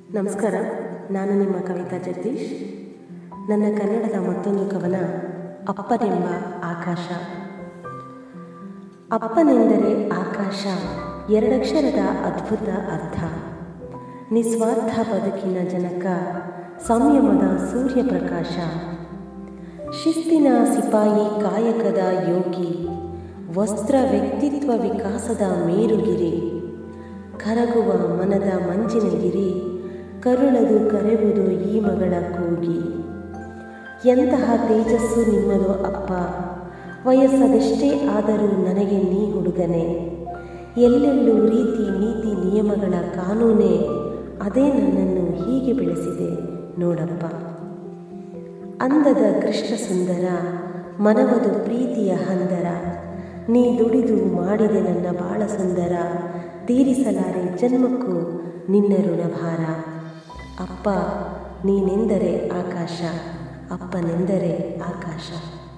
ನಮಸ್ಕಾರ ನಾನು ನಿಮ್ಮ ಕವಿತಾ ಜಗದೀಶ್ ನನ್ನ ಕನ್ನಡದ ಮತ್ತೊಂದು ಕವನ ಅಪ್ಪನೆಂಬ ಆಕಾಶ ಅಪ್ಪನೆಂದರೆ ಆಕಾಶ ಎರಡಕ್ಷರದ ಅದ್ಭುತ ಅರ್ಥ ನಿಸ್ವಾರ್ಥ ಬದುಕಿನ ಜನಕ ಸಂಯಮದ ಸೂರ್ಯಪ್ರಕಾಶ ಶಿಸ್ತಿನ ಸಿಪಾಯಿ ಕಾಯಕದ ಯೋಗಿ ವಸ್ತ್ರ ವ್ಯಕ್ತಿತ್ವ ವಿಕಾಸದ ಮೇರುಗಿರಿ ಕರಗುವ ಮನದ ಮಂಜಿನಗಿರಿ ಕರುಳದು ಕರೆವುದು ಈ ಮಗಳ ಕೂಗಿ ಎಂತಹ ತೇಜಸ್ಸು ನಿಮ್ಮದು ಅಪ್ಪ ವಯಸ್ಸದೆಷ್ಟೇ ಆದರೂ ನನಗೆ ನೀ ಹುಡುಗನೆ ಎಲ್ಲೆಲ್ಲೂ ರೀತಿ ನೀತಿ ನಿಯಮಗಳ ಕಾನೂನೇ ಅದೇ ನನ್ನನ್ನು ಹೀಗೆ ಬೆಳೆಸಿದೆ ನೋಡಪ್ಪ ಅಂದದ ಕೃಷ್ಣ ಸುಂದರ ಮನವದು ಪ್ರೀತಿಯ ಹಂದರ ನೀ ದುಡಿದು ಮಾಡಿದೆ ನನ್ನ ಬಾಳ ಸುಂದರ ತೀರಿಸಲಾರೆ ಜನ್ಮಕ್ಕೂ ನಿನ್ನ ಋಣಭಾರ ಅಪ್ಪ ನೀನೆಂದರೆ ಆಕಾಶ ಅಪ್ಪನೆಂದರೆ ಆಕಾಶ